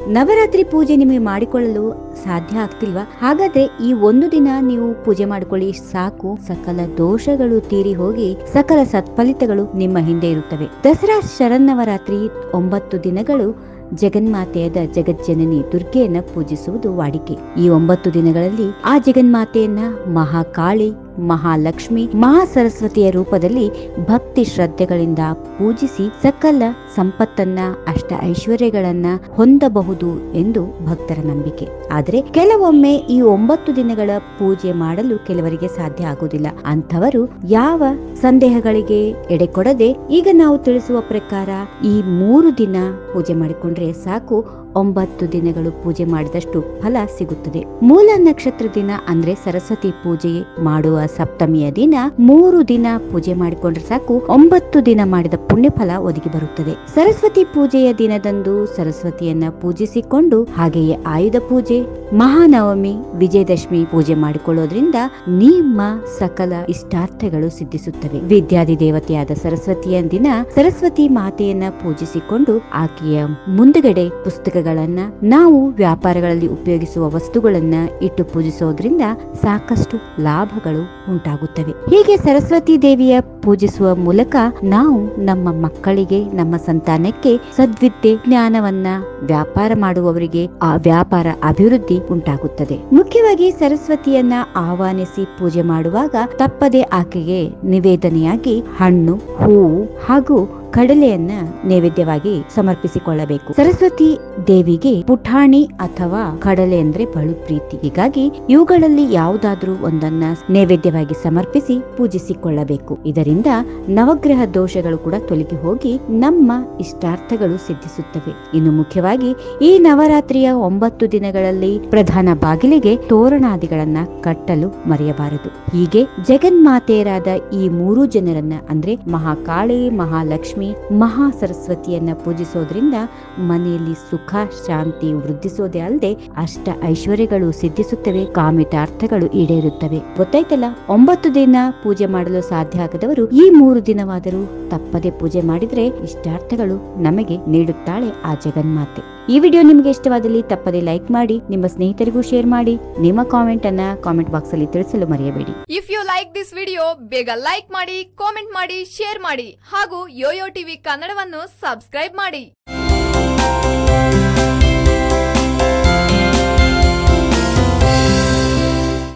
ನವರಾತ್ರಿ ಪೂಜೆ ನಿಮಗೆ ಮಾಡಿಕೊಳ್ಳಲು ಸಾಧ್ಯ ಆಗ್ತಿಲ್ವಾ ಹಾಗಾದ್ರೆ ಈ ಒಂದು ದಿನ ನೀವು ಪೂಜೆ ಮಾಡಿಕೊಳ್ಳಿ ಸಾಕು ಸಕಲ ದೋಷಗಳು ತೀರಿ ಹೋಗಿ ಸಕಲ ಸತ್ಫಲಿತಗಳು ನಿಮ್ಮ ಹಿಂದೆ ಇರುತ್ತವೆ ದಸರಾ ಶರನ್ನವರಾತ್ರಿ ಒಂಬತ್ತು ದಿನಗಳು ಜಗನ್ಮಾತೆಯಾದ ಜಗಜ್ಜನನಿ ದುರ್ಗೆಯನ್ನ ಪೂಜಿಸುವುದು ವಾಡಿಕೆ ಈ ಒಂಬತ್ತು ದಿನಗಳಲ್ಲಿ ಆ ಜಗನ್ಮಾತೆಯನ್ನ ಮಹಾಕಾಳಿ ಮಹಾಲಕ್ಷ್ಮಿ ಮಹಾ ಸರಸ್ವತಿಯ ರೂಪದಲ್ಲಿ ಭಕ್ತಿ ಶ್ರದ್ಧೆಗಳಿಂದ ಪೂಜಿಸಿ ಸಕಲ ಸಂಪತ್ತನ್ನ ಅಷ್ಟ ಐಶ್ವರ್ಯಗಳನ್ನ ಹೊಂದಬಹುದು ಎಂದು ಭಕ್ತರ ನಂಬಿಕೆ ಆದರೆ ಕೆಲವೊಮ್ಮೆ ಈ ಒಂಬತ್ತು ದಿನಗಳ ಪೂಜೆ ಮಾಡಲು ಕೆಲವರಿಗೆ ಸಾಧ್ಯ ಆಗುವುದಿಲ್ಲ ಅಂಥವರು ಯಾವ ಸಂದೇಹಗಳಿಗೆ ಎಡೆ ಕೊಡದೆ ಈಗ ನಾವು ತಿಳಿಸುವ ಪ್ರಕಾರ ಈ ಮೂರು ದಿನ ಪೂಜೆ ಮಾಡಿಕೊಂಡ್ರೆ ಸಾಕು ಒಂಬತ್ತು ದಿನಗಳು ಪೂಜೆ ಮಾಡಿದಷ್ಟು ಫಲ ಸಿಗುತ್ತದೆ ಮೂಲ ನಕ್ಷತ್ರ ದಿನ ಅಂದ್ರೆ ಸರಸ್ವತಿ ಪೂಜೆ ಮಾಡುವ ಸಪ್ತಮಿಯ ದಿನ ಮೂರು ದಿನ ಪೂಜೆ ಮಾಡಿಕೊಂಡ್ರೆ ಸಾಕು ಒಂಬತ್ತು ದಿನ ಮಾಡಿದ ಪುಣ್ಯ ಫಲ ಒದಗಿ ಬರುತ್ತದೆ ಸರಸ್ವತಿ ಪೂಜೆಯ ದಿನದಂದು ಸರಸ್ವತಿಯನ್ನ ಪೂಜಿಸಿಕೊಂಡು ಹಾಗೆಯೇ ಆಯುಧ ಪೂಜೆ ಮಹಾನವಮಿ ವಿಜಯದಶಮಿ ಪೂಜೆ ಮಾಡಿಕೊಳ್ಳೋದ್ರಿಂದ ನಿಮ್ಮ ಸಕಲ ಇಷ್ಟಾರ್ಥಗಳು ಸಿದ್ಧಿಸುತ್ತವೆ ವಿದ್ಯಾದಿ ದೇವತೆಯಾದ ಸರಸ್ವತಿಯ ದಿನ ಸರಸ್ವತಿ ಮಾತೆಯನ್ನ ಪೂಜಿಸಿಕೊಂಡು ಆಕೆಯ ಮುಂದುಗಡೆ ಪುಸ್ತಕಗಳನ್ನ ನಾವು ವ್ಯಾಪಾರಗಳಲ್ಲಿ ಉಪಯೋಗಿಸುವ ವಸ್ತುಗಳನ್ನ ಇಟ್ಟು ಪೂಜಿಸೋದ್ರಿಂದ ಸಾಕಷ್ಟು ಲಾಭಗಳು ಉಂಟಾಗುತ್ತವೆ ಹೀಗೆ ಸರಸ್ವತಿ ದೇವಿಯ ಪೂಜಿಸುವ ಮೂಲಕ ನಾವು ನಮ್ಮ ಮಕ್ಕಳಿಗೆ ನಮ್ಮ ಸಂತಾನಕ್ಕೆ ಸದ್ವಿದ್ಯೆ ಜ್ಞಾನವನ್ನ ವ್ಯಾಪಾರ ಮಾಡುವವರಿಗೆ ಆ ವ್ಯಾಪಾರ ಅಭಿವೃದ್ಧಿ ಉಂಟಾಗುತ್ತದೆ ಮುಖ್ಯವಾಗಿ ಸರಸ್ವತಿಯನ್ನ ಆಹ್ವಾನಿಸಿ ಪೂಜೆ ಮಾಡುವಾಗ ತಪ್ಪದೆ ಆಕೆಗೆ ನಿವೇದನೆಯಾಗಿ ಹಣ್ಣು ಹೂವು ಹಾಗೂ ಕಡಲೆಯನ್ನ ನೈವೇದ್ಯವಾಗಿ ಸಮರ್ಪಿಸಿಕೊಳ್ಳಬೇಕು ಸರಸ್ವತಿ ದೇವಿಗೆ ಪುಟಾಣಿ ಅಥವಾ ಕಡಲೆ ಅಂದ್ರೆ ಬಲು ಪ್ರೀತಿ ಹೀಗಾಗಿ ಇವುಗಳಲ್ಲಿ ಯಾವುದಾದ್ರೂ ಒಂದನ್ನ ನೈವೇದ್ಯವಾಗಿ ಸಮರ್ಪಿಸಿ ಪೂಜಿಸಿಕೊಳ್ಳಬೇಕು ಇದರಿಂದ ನವಗ್ರಹ ದೋಷಗಳು ಕೂಡ ತೊಲಗಿ ಹೋಗಿ ನಮ್ಮ ಇಷ್ಟಾರ್ಥಗಳು ಸಿದ್ಧಿಸುತ್ತವೆ ಇನ್ನು ಮುಖ್ಯವಾಗಿ ಈ ನವರಾತ್ರಿಯ ಒಂಬತ್ತು ದಿನಗಳಲ್ಲಿ ಪ್ರಧಾನ ಬಾಗಿಲಿಗೆ ತೋರಣಾದಿಗಳನ್ನ ಕಟ್ಟಲು ಮರೆಯಬಾರದು ಹೀಗೆ ಜಗನ್ಮಾತೆಯರಾದ ಈ ಮೂರು ಜನರನ್ನ ಅಂದ್ರೆ ಮಹಾಕಾಳಿ ಮಹಾಲಕ್ಷ್ಮಿ ಮಹಾ ಸರಸ್ವತಿಯನ್ನ ಪೂಜಿಸೋದ್ರಿಂದ ಮನೆಯಲ್ಲಿ ಸುಖ ಶಾಂತಿ ವೃದ್ಧಿಸೋದೇ ಅಲ್ಲದೆ ಅಷ್ಟ ಐಶ್ವರ್ಯಗಳು ಸಿದ್ಧಿಸುತ್ತವೆ ಕಾಮಿತಾರ್ಥಗಳು ಈಡೇರುತ್ತವೆ ಗೊತ್ತಾಯ್ತಲ್ಲ ಒಂಬತ್ತು ದಿನ ಪೂಜೆ ಮಾಡಲು ಸಾಧ್ಯ ಆಗದವರು ಈ ಮೂರು ದಿನವಾದರೂ ತಪ್ಪದೆ ಪೂಜೆ ಮಾಡಿದ್ರೆ ಇಷ್ಟಾರ್ಥಗಳು ನಮಗೆ ನೀಡುತ್ತಾಳೆ ಆ ಜಗನ್ಮಾತೆ ಈ ವಿಡಿಯೋ ನಿಮಗೆ ಇಷ್ಟವಾದಲ್ಲಿ ತಪ್ಪದೆ ಲೈಕ್ ಮಾಡಿ ನಿಮ್ಮ ಸ್ನೇಹಿತರಿಗೂ ಶೇರ್ ಮಾಡಿ ನಿಮ್ಮ ಕಾಮೆಂಟ್ ಅನ್ನ ಕಾಮೆಂಟ್ ಬಾಕ್ಸ್ ಅಲ್ಲಿ ತಿಳಿಸಲು ಮರೆಯಬೇಡಿ if you like this video ಬೇಗ ಲೈಕ್ ಮಾಡಿ ಕಾಮೆಂಟ್ ಮಾಡಿ ಶೇರ್ ಮಾಡಿ ಹಾಗೂ ಯೋಯೋ ಟಿವಿ ಕನ್ನಡವನ್ನು ಸಬ್ಸ್ಕ್ರೈಬ್ ಮಾಡಿ